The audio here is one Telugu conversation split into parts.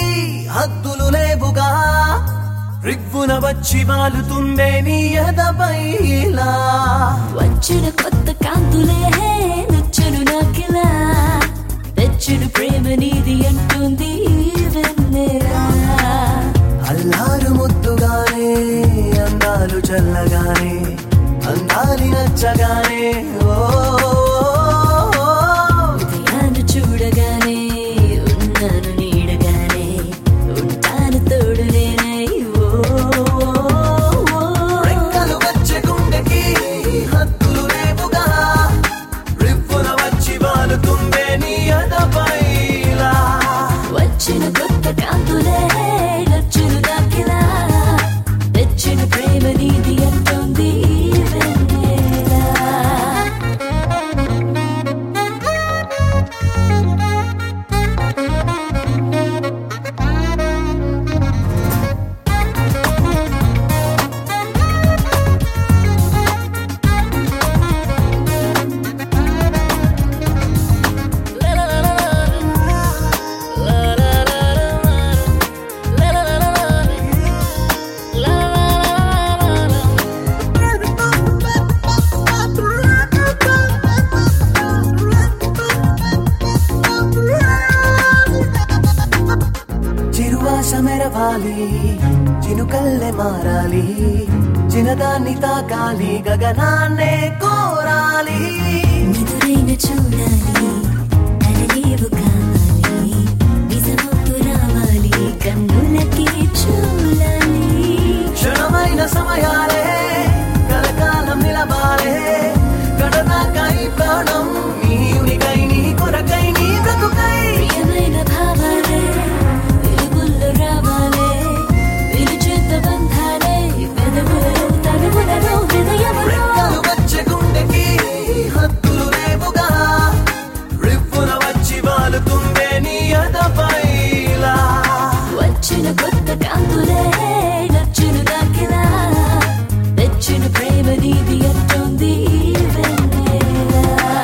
హద్దులు లేవుగా రివ్వున వచ్చి వాలుతుందే నీ ఎదపైలా వచ్చిన కొత్త కాంతులే నచ్చును నాకిలా తెచ్చును ప్రేమ నీది అంటుంది వెన్నెలా అల్లారు ముద్దుగానే అందాలు చల్లగానే అందాలి నచ్చగానే ఓ ఉదయాన్ని చూడగానే ఉన్నాను నీడగానే ఉంటాను తోడు నేనై ఓ, ఓ, ఓ. రెక్కలు వచ్చే గుండెకి హద్దులు లేవుగా రివ్వున వచ్చి వాలుతుందే నీ ఎదపైలా వచ్చిన కొత్త కాంతులే నచ్చును నాకిలా తెచ్చిన ప్రేమ నీది అంటుంది వెన్నెలా చిరువాస మెరవాలి చినుకల్లె మారాలి చిన్నదాన్ని తాకాలి గగనాన్నే కోరాలి నిదురైన చూడాలి కలలేవు కావాలి నిజమొత్తు రావాలి కన్నులకి చూడాలి క్షణమైన సమయాలే కలకాలం నిలబాలే కడనాకై ప్రాణం నీ ఉనికై నీ కొరకై నీ బ్రతుకై ప్రియమైన భావాలే వెలుగుల్లో రావాలే విరుచేత బంధాలే పెదవులలో తనువులలో హృదయములో రెక్కలు వచ్చే గుండెకి హద్దులు లేవుగా రివ్వున వచ్చి వాలుతుందే నీ అదపైలా వచ్చిన కొత్త కాంతులే నచ్చును నాకిలా తెచ్చిన ప్రేమ నీది అంటుంది వెన్నెలా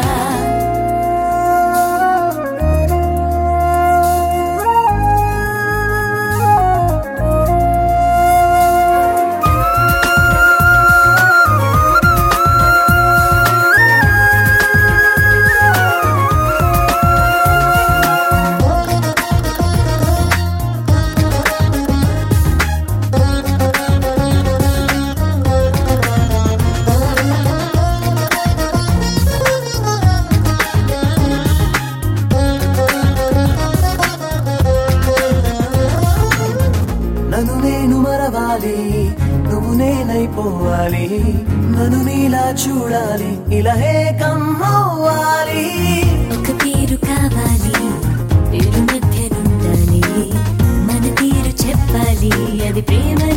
నన్ను నేను మరవాలి నువ్వు నేనైపోవాలి నన్ను నీలా చూడాలి ఇలా ఏకం అవ్వాలి ఒక పేరు కావాలి పేరు మధ్య నుండాలి మన తీరు చెప్పాలి అది ప్రేమ